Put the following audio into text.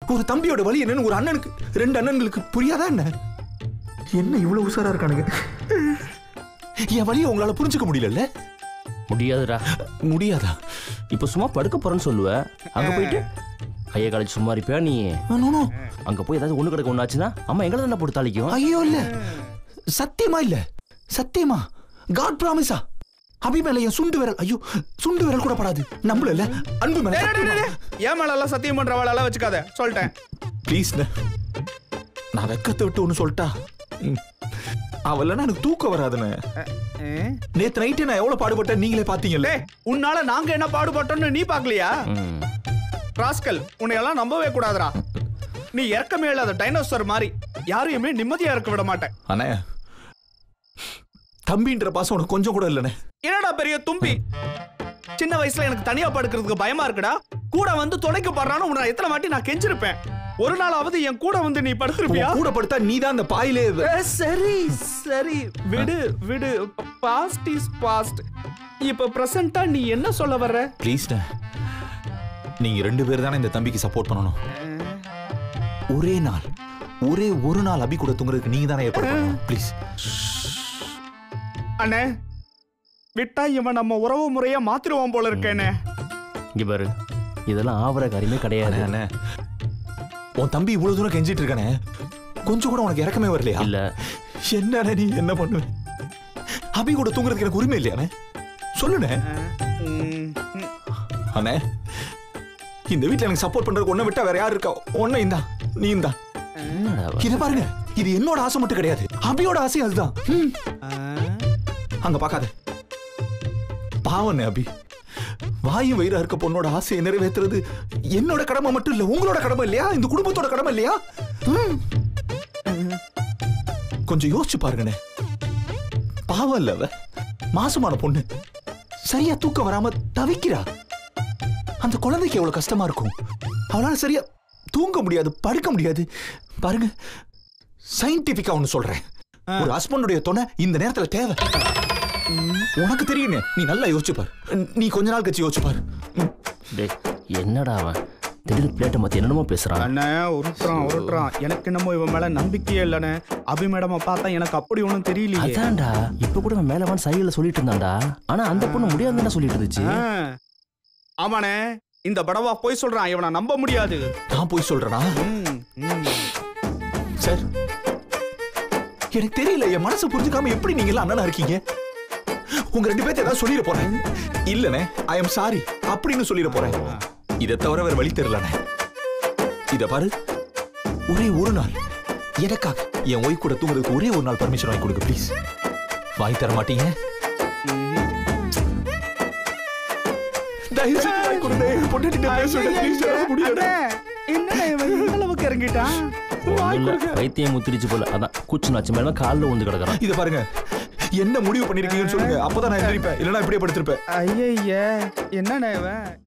ஒரு தம்பியோட வலி என்னன்னு ஒரு அண்ணனுக்கு ரெண்டு அண்ணன்களுக்கு புரியாதா என்ன என்ன இவ்வளவு உசாரா இருக்கானுங்க என் வலியை உங்களால புரிஞ்சுக்க முடியலல்ல முடியாதுடா முடியாதா இப்ப சும்மா படுக்க போறேன்னு சொல்லுவ அங்க போயிட்டு கையை காலேஜ் சும்மா இருப்பியா நீ நோ, நோ. அங்க போய் ஏதாவது ஒண்ணு கிடக்க ஒண்ணாச்சுன்னா அம்மா எங்களை தானே போட்டு தாளிக்கும் ஐயோ இல்ல சத்தியமா இல்ல சத்தியமா காட் ப்ராமிஸா அபி மேல என் சுண்டு விரல் ஐயோ சுண்டு விரல் கூட படாது நம்பல அன்பு மேல டேய், டேய், டேய், டேய். ஏன் மேல எல்லாம் சத்தியம் பண்ற வேலை வச்சுக்காத சொல்லிட்டேன் ப்ளீஸ் நான் வெக்கத்தை விட்டு ஒன்று சொல்லிட்டா ம். அவளனா எனக்கு தூக்கம் வராதுண்ணே நேத்து நைட்டு நான் எவ்வளவு பாடுபட்டேன் நீங்களே பாத்தீங்கல்ல டேய் உன்னால நாங்க என்ன பாடுபட்டோம்னு நீ பாக்கலையா ம். ராஸ்கல் உன்னை எல்லாம் நம்பவே கூடாதுடா நீ இறக்கமே இல்லாத டைனோசர் மாதிரி யாரையுமே நிம்மதியா இருக்க விட மாட்டேன் அண்ணே தம்பின்ற பாசம் உனக்கு கொஞ்சம் கூட இல்லைண்ணே என்னடா பெரிய தும்பி சின்ன வயசுல எனக்கு தனியா படுக்கிறதுக்கு பயமா இருக்குடா கூட வந்து துணைக்கு பாடுறான்னு உன்னை எத்தனை வாட்டி நான் கெஞ்சிருப்பேன் ஒரு நாளாவது என் கூட வந்து நீ படுத்திருப்பியா உன் கூட படுத்தா நீ தான் அந்த பாயிலே ஏ, சரி சரி விடு விடு பாஸ்ட் இஸ் பாஸ்ட் இப்ப பிரசன்டா நீ என்ன சொல்ல வர்ற ப்ளீஸ்ண்ணே நீங்க ரெண்டு பேர் தானே இந்த தம்பிக்கு சப்போர்ட் பண்ணணும் ஒரே நாள் ஒரே ஒரு நாள் அபி கூட தூங்குறதுக்கு நீங்க தானே ஏற்பாடு பண்ணணும் ப்ளீஸ் அண்ணே விட்டா இவன் நம்ம உறவு முறைய மாத்திருவான் போல இருக்கேனே இங்க பாரு இதெல்லாம் ஆவற காரியமே கிடையாது அண்ணே உன் தம்பி இவ்வளவு தூரம் கெஞ்சிட்டு இருக்கானே கொஞ்சம் கூட உனக்கு இறக்கமே வரலையா இல்ல என்னடா நீ என்ன பண்ணுவ அபி கூட தூங்குறதுக்கு எனக்கு உரிமை இல்லையானே சொல்லுண்ணே ம், ம். அண்ணே இந்த வீட்ல எனக்கு சப்போர்ட் பண்றதுக்கு ஒன்ன விட்டா வேற யார் இருக்கா ஒன்ன இந்தா நீ இந்தா என்னடா அவ? இத பாருங்க இது என்னோட ஆசை மட்டும் கிடையாது அபியோட ஆசை அதுதான் ம். ஆ, அங்க பார்க்காத பாவண்ணே அபி வாயும் வயிறா இருக்க பொண்ணோட ஆசையை நிறைவேத்துறது என்னோட கடமை மட்டும் இல்ல உங்களோட கடமை இல்லையா இந்த குடும்பத்தோட கடமை இல்லையா ம். கொஞ்சம் யோசிச்சு பாருங்கண்ணே பாவம் இல்ல அவ மாசமான பொண்ணு சரியா தூக்கம் வராம தவிக்கிறா அந்த குழந்தைக்கு எவ்வளவு கஷ்டமா இருக்கும் அவளால சரியா தூங்க முடியாது படுக்க முடியாது பாருங்க சயின்டிபிக்கா ஒன்னு சொல்றேன் ஒரு ஹஸ்பண்டுடைய துணை இந்த நேரத்துல தேவை உனக்கு தெரியுங்க நீ நல்லா யோசிச்சு பாரு நீ கொஞ்ச நாள் கழிச்சு யோசிச்சு பாரு ம். டேய் என்னடா அவன் திடீர்னு பிளேட்டை மத்தி என்னமோ பேசுறான் அண்ணே உருட்டுறான் உருட்டுறான் எனக்கு என்னமோ இவன் மேல நம்பிக்கையே இல்லைண்ணே அபி மேடம பார்த்தா எனக்கு அப்படி ஒண்ணும் தெரியலையே அதான்டா இப்ப கூட அவன் மேலவான் சைடுல சொல்லிட்டு இருந்தான்டா ஆனா அந்த பொண்ணு முடியாதுன்னு சொல்லிட்டு இருந்துச்சு ஆ. ஆமாண்ணே இந்த படவா போய் சொல்றான் இவனை நம்ப முடியாது நான் போய் சொல்றேனா ம், ம். சார் எனக்கு தெரியல என் மனசு புரிஞ்சுக்காம எப்படி நீங்க எல்லாம் அண்ணனா இருக்கீங்க உங்க ரெண்டு பேர்த்த ஏதாவது சொல்லிட போறேன் இல்லனே ஐ எம் சாரி அப்படின்னு சொல்லிட போறேன் இதை தவிர வேற வழி தெரியலண்ணே இத பாரு ஒரே ஒரு நாள் எனக்காக என் ஒய்ஃப் கூட தூங்குறதுக்கு ஒரே ஒரு நாள் பர்மிஷன் வாங்கி கொடுங்க ப்ளீஸ் வாங்கி தர மாட்டீங்க தயவு செஞ்சு வாங்கி கொடுங்க பொண்டாட்டிட்ட பேசுறேன் ப்ளீஸ் முடியாது அண்ணே, என்னண்ணே இவன் இந்த அளவுக்கு இறங்கிட்டான் ஒண்ணும் இல்ல பைத்தியம் முத்திரிச்சு போல அதான் கூச்சு நாச்சு மேல காலில் வந்து கிடக்குறான் இத பாருங்க என்ன முடிவு பண்ணிருக்கீங்கன்னு சொல்லுங்க அப்பதான் நான் எந்திரிப்பேன் இல்லைன்னா இப்படியே படுத்திருப்பேன் ஐய என்னண்ணே இவன்